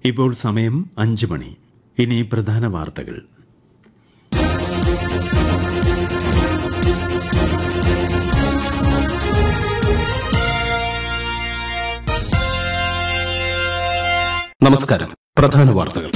ഇപ്പോൾ സമയം അഞ്ച് മണി ഇനി പ്രധാന വാർത്തകൾ നമസ്കാരം പ്രധാന വാർത്തകൾ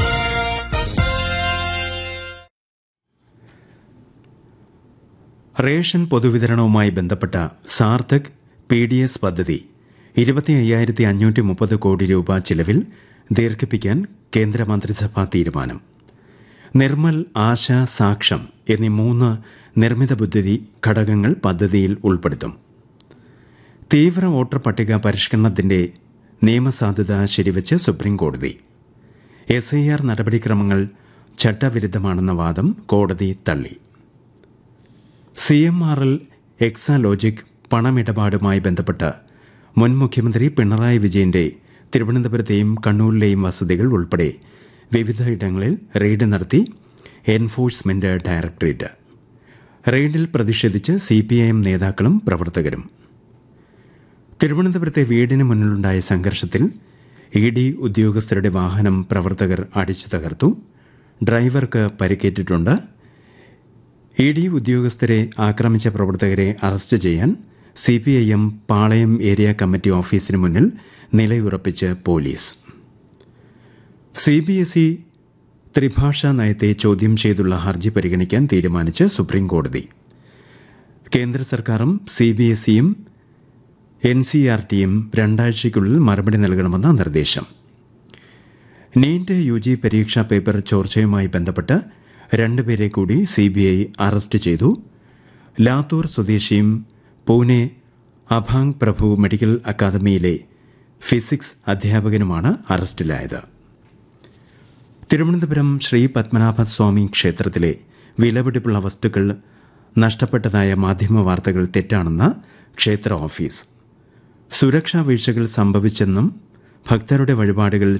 റേഷൻ പൊതുവിതരണവുമായി ബന്ധപ്പെട്ട സാർത്ഥക് പി ഡി എസ് പദ്ധതി ഇരുപത്തി അയ്യായിരത്തി അഞ്ഞൂറ്റി മുപ്പത് കോടി രൂപ ചിലവിൽ ദീർഘിപ്പിക്കാൻ കേന്ദ്രമന്ത്രിസഭാ തീരുമാനം നിർമ്മൽ ആശ സാക്ഷം എന്നീ മൂന്ന് നിർമ്മിത ബുദ്ധി ഘടകങ്ങൾ പദ്ധതിയിൽ ഉൾപ്പെടുത്തും തീവ്ര വോട്ടർ പട്ടിക പരിഷ്കരണത്തിന്റെ നിയമസാധുത ശരിവച്ച് സുപ്രീംകോടതി എസ് ഐ ആർ നടപടിക്രമങ്ങൾ ചട്ടവിരുദ്ധമാണെന്ന വാദം കോടതി തള്ളി C M R L Exalogic പണമിടപാടുമായി ബന്ധപ്പെട്ട് മുൻ മുഖ്യമന്ത്രി പിണറായി വിജയന്റെ തിരുവനന്തപുരത്തെയും കണ്ണൂരിലെയും വസതികൾ ഉൾപ്പെടെ വിവിധയിടങ്ങളിൽ റെയ്ഡ് നടത്തി എൻഫോഴ്സ്മെന്റ് ഡയറക്ടറേറ്റ് റെയ്ഡിൽ പ്രതിഷേധിച്ച് സിപിഐഎം നേതാക്കളും പ്രവർത്തകരും തിരുവനന്തപുരത്തെ വീടിന് മുന്നിലുണ്ടായ സംഘർഷത്തിൽ ഇ ഡി ഉദ്യോഗസ്ഥരുടെ വാഹനം പ്രവർത്തകർ അടിച്ചു തകർത്തു ഡ്രൈവർക്ക് പരിക്കേറ്റിട്ടുണ്ട് ഇ ഡി ഉദ്യോഗസ്ഥരെ ആക്രമിച്ച പ്രവർത്തകരെ അറസ്റ്റ് ചെയ്യാൻ സിപിഐഎം പാളയം ഏരിയ കമ്മിറ്റി ഓഫീസിന് മുന്നിൽ നിലയുറപ്പിച്ച് പോലീസ് സിബിഎസ്ഇ ത്രിഭാഷാ നയത്തെ ചോദ്യം ചെയ്തുള്ള ഹർജി പരിഗണിക്കാൻ തീരുമാനിച്ച് സുപ്രീംകോടതി കേന്ദ്ര സർക്കാരും സിബിഎസ്ഇയും എൻ സി ആർ ടിയും രണ്ടാഴ്ചയ്ക്കുള്ളിൽ മറുപടി നൽകണമെന്ന നിർദ്ദേശം നീറ്റ് യു ജി പരീക്ഷാ പേപ്പർ ചോർച്ചയുമായി ബന്ധപ്പെട്ട് രണ്ടുപേരെ കൂടി സിബിഐ അറസ്റ്റ് ചെയ്തു ലാത്തൂർ സ്വദേശിയും പൂനെ അഭാങ് പ്രഭു മെഡിക്കൽ അക്കാദമിയിലെ ഫിസിക്സ് അധ്യാപകനുമാണ് അറസ്റ്റിലായത് തിരുവനന്തപുരം ശ്രീ പത്മനാഭസ്വാമി ക്ഷേത്രത്തിലെ വിലപിടിപ്പുള്ള വസ്തുക്കൾ നഷ്ടപ്പെട്ടതായ മാധ്യമ വാർത്തകൾ തെറ്റാണെന്ന് ക്ഷേത്ര ഓഫീസ് സുരക്ഷാ വീഴ്ചകൾ സംഭവിച്ചെന്നും ഭക്തരുടെ വഴിപാടുകൾ